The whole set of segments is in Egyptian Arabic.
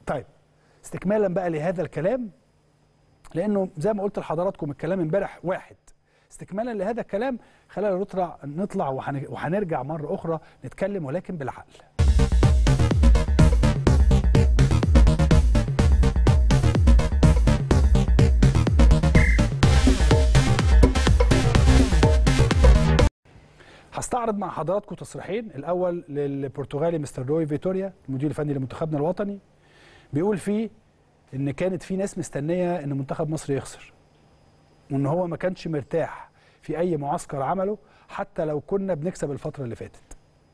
طيب استكمالا بقى لهذا الكلام لانه زي ما قلت لحضراتكم الكلام امبارح واحد استكمالا لهذا الكلام خلينا نطلع نطلع وهن- وهنرجع مره اخرى نتكلم ولكن بالعقل هستعرض مع حضراتكم تصريحين الاول للبرتغالي مستر روي فيتوريا المدير الفني لمنتخبنا الوطني بيقول فيه ان كانت في ناس مستنيه ان منتخب مصر يخسر وان هو ما كانش مرتاح في اي معسكر عمله حتى لو كنا بنكسب الفتره اللي فاتت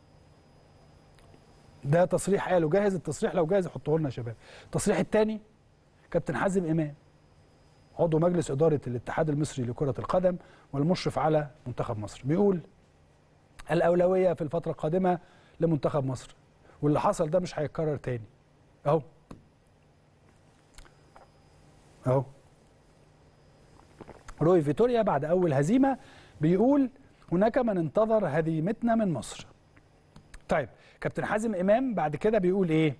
ده تصريح قاله جاهز التصريح لو جاهز حطوه لنا يا شباب التصريح الثاني كابتن حازم امام عضو مجلس اداره الاتحاد المصري لكره القدم والمشرف على منتخب مصر بيقول الاولويه في الفتره القادمه لمنتخب مصر واللي حصل ده مش هيتكرر تاني اهو اهو روي فيتوريا بعد اول هزيمه بيقول هناك من انتظر هزيمتنا من مصر طيب كابتن حازم امام بعد كده بيقول ايه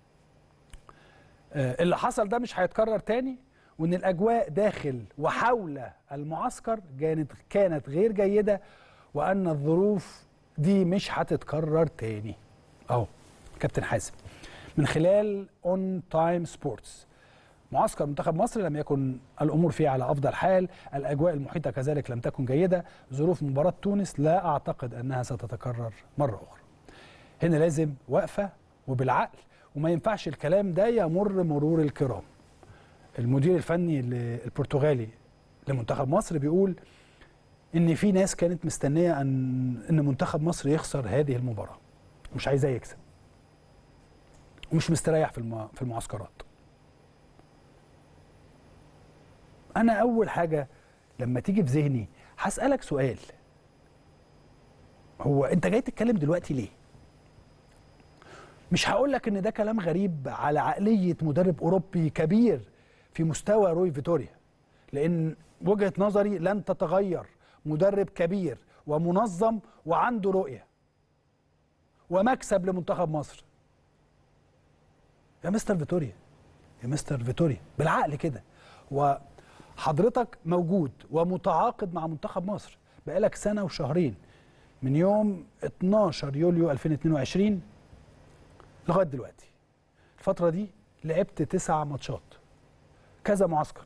آه اللي حصل ده مش هيتكرر تاني وان الاجواء داخل وحول المعسكر كانت كانت غير جيده وان الظروف دي مش هتتكرر تاني اهو كابتن حازم من خلال اون تايم سبورتس معسكر منتخب مصر لم يكن الامور فيه على افضل حال، الاجواء المحيطه كذلك لم تكن جيده، ظروف مباراه تونس لا اعتقد انها ستتكرر مره اخرى. هنا لازم وقفه وبالعقل وما ينفعش الكلام ده يمر مرور الكرام. المدير الفني البرتغالي لمنتخب مصر بيقول ان في ناس كانت مستنيه ان ان منتخب مصر يخسر هذه المباراه. مش عايزاه يكسب. ومش مستريح في الم- في المعسكرات. انا اول حاجه لما تيجي في ذهني هسالك سؤال هو انت جاي تتكلم دلوقتي ليه مش هقول لك ان ده كلام غريب على عقليه مدرب اوروبي كبير في مستوى روي فيتوريا لان وجهه نظري لن تتغير مدرب كبير ومنظم وعنده رؤيه ومكسب لمنتخب مصر يا مستر فيتوريا يا مستر فيتوريا بالعقل كده وحضرتك موجود ومتعاقد مع منتخب مصر بقالك سنه وشهرين من يوم 12 يوليو 2022 لغايه دلوقتي الفتره دي لعبت تسع ماتشات كذا معسكر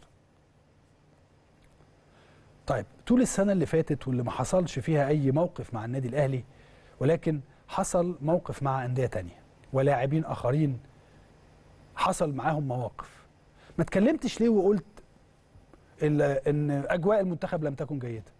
طيب طول السنه اللي فاتت واللي ما حصلش فيها اي موقف مع النادي الاهلي ولكن حصل موقف مع انديه تانية ولاعبين اخرين حصل معاهم مواقف ما اتكلمتش ليه وقلت ال- ان اجواء المنتخب لم تكن جيده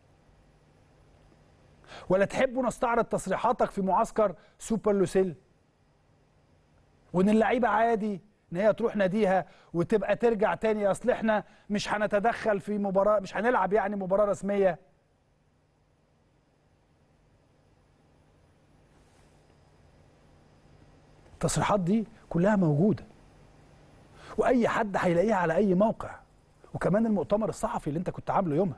ولا تحبوا نستعرض تصريحاتك في معسكر سوبر لوسيل وان اللعيبه عادي ان هي تروح ناديها وتبقى ترجع تاني اصل احنا مش هنتدخل في مباراه مش هنلعب يعني مباراه رسميه التصريحات دي كلها موجوده واي حد هيلاقيها على اي موقع وكمان المؤتمر الصحفي اللي انت كنت عامله يومها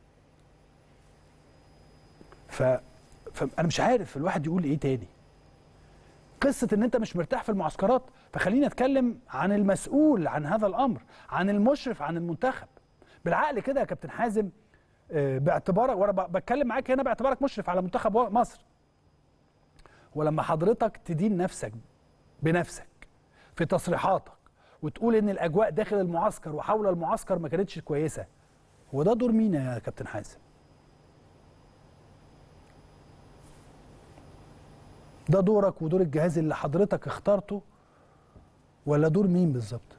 ف... فانا مش عارف الواحد يقول ايه تاني قصه ان انت مش مرتاح في المعسكرات فخلينا نتكلم عن المسؤول عن هذا الامر عن المشرف عن المنتخب بالعقل كده يا كابتن حازم آه، باعتبارك وانا ب- بتكلم معاك هنا باعتبارك مشرف على منتخب و- مصر ولما حضرتك تدين نفسك بنفسك في تصريحاتك وتقول ان الاجواء داخل المعسكر وحول المعسكر ما كانتش كويسه هو ده دور مين يا كابتن حازم ده دورك ودور الجهاز اللي حضرتك اخترته ولا دور مين بالظبط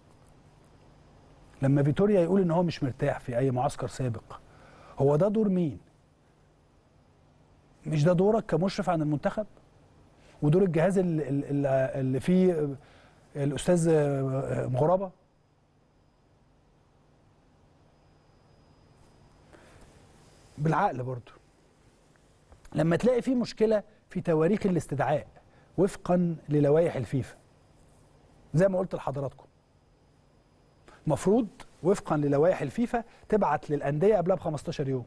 لما فيتوريا يقول ان هو مش مرتاح في اي معسكر سابق هو ده دور مين مش ده دورك كمشرف عن المنتخب ودور الجهاز اللي, اللي اللي فيه الاستاذ مغربه بالعقل برضو لما تلاقي في مشكله في تواريخ الاستدعاء وفقا للوائح الفيفا زي ما قلت لحضراتكم المفروض وفقا للوائح الفيفا تبعت للانديه قبلها ب 15 يوم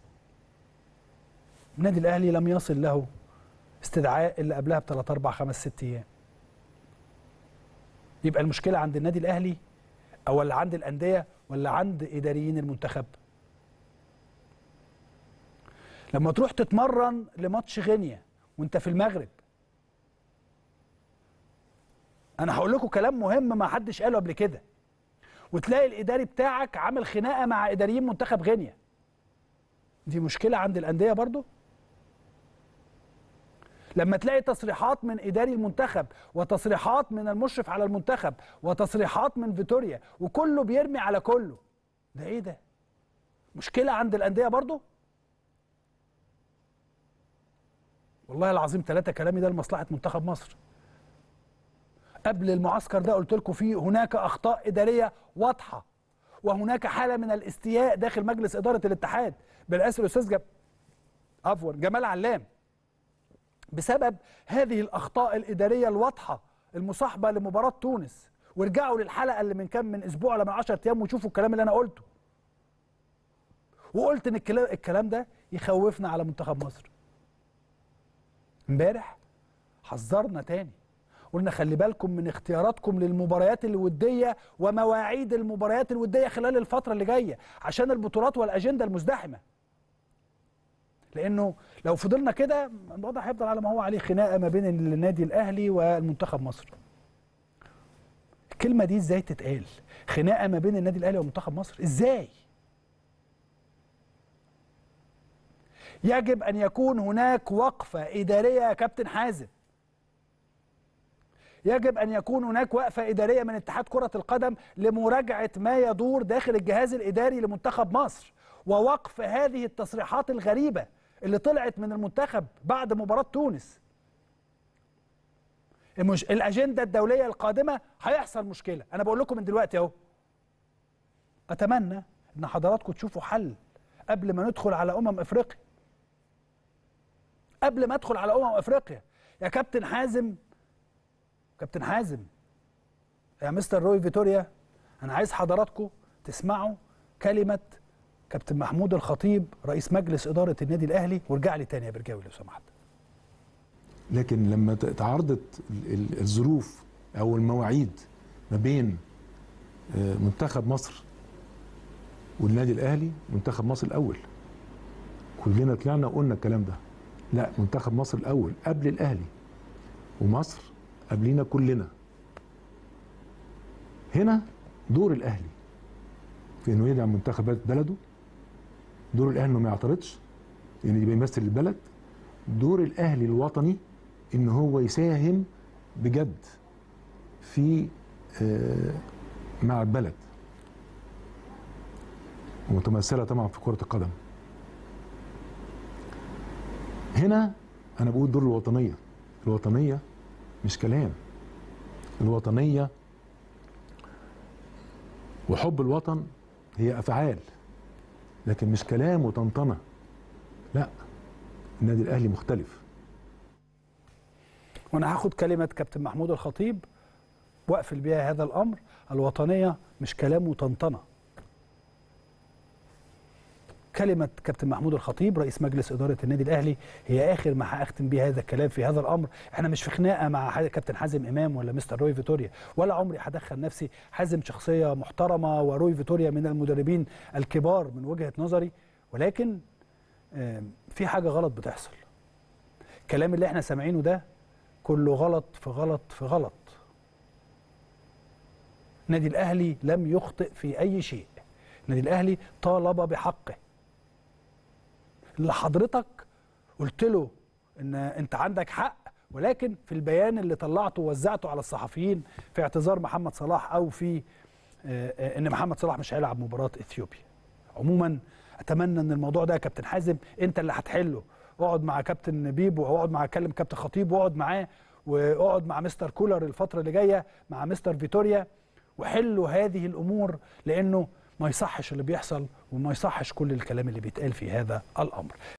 النادي الاهلي لم يصل له استدعاء اللي قبلها بثلاث اربع خمس ست ايام يبقى المشكله عند النادي الاهلي او ولا عند الانديه ولا عند اداريين المنتخب لما تروح تتمرن لماتش غينيا وانت في المغرب انا هقول لكم كلام مهم ما حدش قاله قبل كده وتلاقي الاداري بتاعك عامل خناقه مع اداريين منتخب غينيا دي مشكله عند الانديه برضو لما تلاقي تصريحات من اداري المنتخب وتصريحات من المشرف على المنتخب وتصريحات من فيتوريا وكله بيرمي على كله ده ايه ده مشكله عند الانديه برضو والله العظيم ثلاثة كلامي ده لمصلحة منتخب مصر قبل المعسكر ده قلت لكم فيه هناك أخطاء إدارية واضحة وهناك حالة من الاستياء داخل مجلس إدارة الاتحاد بالأسر الأستاذ جب... عفوا جمال علام بسبب هذه الأخطاء الإدارية الواضحة المصاحبة لمباراة تونس وارجعوا للحلقة اللي من كام من أسبوع ولا من 10 أيام وشوفوا الكلام اللي أنا قلته وقلت إن الكلام ده يخوفنا على منتخب مصر امبارح حذرنا تاني قلنا خلي بالكم من اختياراتكم للمباريات الوديه ومواعيد المباريات الوديه خلال الفتره اللي جايه عشان البطولات والاجنده المزدحمه لانه لو فضلنا كده الوضع هيفضل على ما هو عليه خناقه ما بين النادي الاهلي والمنتخب مصر الكلمه دي ازاي تتقال خناقه ما بين النادي الاهلي ومنتخب مصر ازاي يجب ان يكون هناك وقفه اداريه يا كابتن حازم يجب ان يكون هناك وقفه اداريه من اتحاد كره القدم لمراجعه ما يدور داخل الجهاز الاداري لمنتخب مصر ووقف هذه التصريحات الغريبه اللي طلعت من المنتخب بعد مباراه تونس المش... الاجنده الدوليه القادمه هيحصل مشكله انا بقول لكم من دلوقتي اهو اتمنى ان حضراتكم تشوفوا حل قبل ما ندخل على امم افريقيا قبل ما ادخل على امم افريقيا يا كابتن حازم كابتن حازم يا مستر روي فيتوريا انا عايز حضراتكم تسمعوا كلمه كابتن محمود الخطيب رئيس مجلس اداره النادي الاهلي وارجع لي تاني يا برجاوي لو سمحت لكن لما تعارضت الظروف او المواعيد ما بين منتخب مصر والنادي الاهلي منتخب مصر الاول كلنا طلعنا وقلنا الكلام ده لا منتخب مصر الاول قبل الاهلي ومصر قبلينا كلنا هنا دور الاهلي في انه يدعم منتخبات بلده دور الاهلي انه ما يعترضش لان يعني بيمثل البلد دور الاهلي الوطني ان هو يساهم بجد في آه مع البلد ومتمثله طبعا في كره القدم هنا انا بقول دور الوطنيه الوطنيه مش كلام الوطنيه وحب الوطن هي افعال لكن مش كلام وطنطنه لا النادي الاهلي مختلف وانا هاخد كلمه كابتن محمود الخطيب واقفل بيها هذا الامر الوطنيه مش كلام وطنطنه كلمة كابتن محمود الخطيب رئيس مجلس إدارة النادي الأهلي هي آخر ما هختم بيه هذا الكلام في هذا الأمر احنا مش في خناقة مع كابتن حازم إمام ولا مستر روي فيتوريا ولا عمري هدخل نفسي حازم شخصية محترمة وروي فيتوريا من المدربين الكبار من وجهة نظري ولكن في حاجة غلط بتحصل الكلام اللي احنا سامعينه ده كله غلط في غلط في غلط النادي الأهلي لم يخطئ في أي شيء النادي الأهلي طالب بحقه اللي حضرتك قلت له ان انت عندك حق ولكن في البيان اللي طلعته ووزعته على الصحفيين في اعتذار محمد صلاح او في ان محمد صلاح مش هيلعب مباراه اثيوبيا عموما اتمنى ان الموضوع ده يا كابتن حازم انت اللي هتحله اقعد مع كابتن بيبو اقعد مع كلم كابتن خطيب واقعد معاه واقعد مع مستر كولر الفتره اللي جايه مع مستر فيتوريا وحلوا هذه الامور لانه ما يصحش اللي بيحصل وما يصحش كل الكلام اللي بيتقال في هذا الامر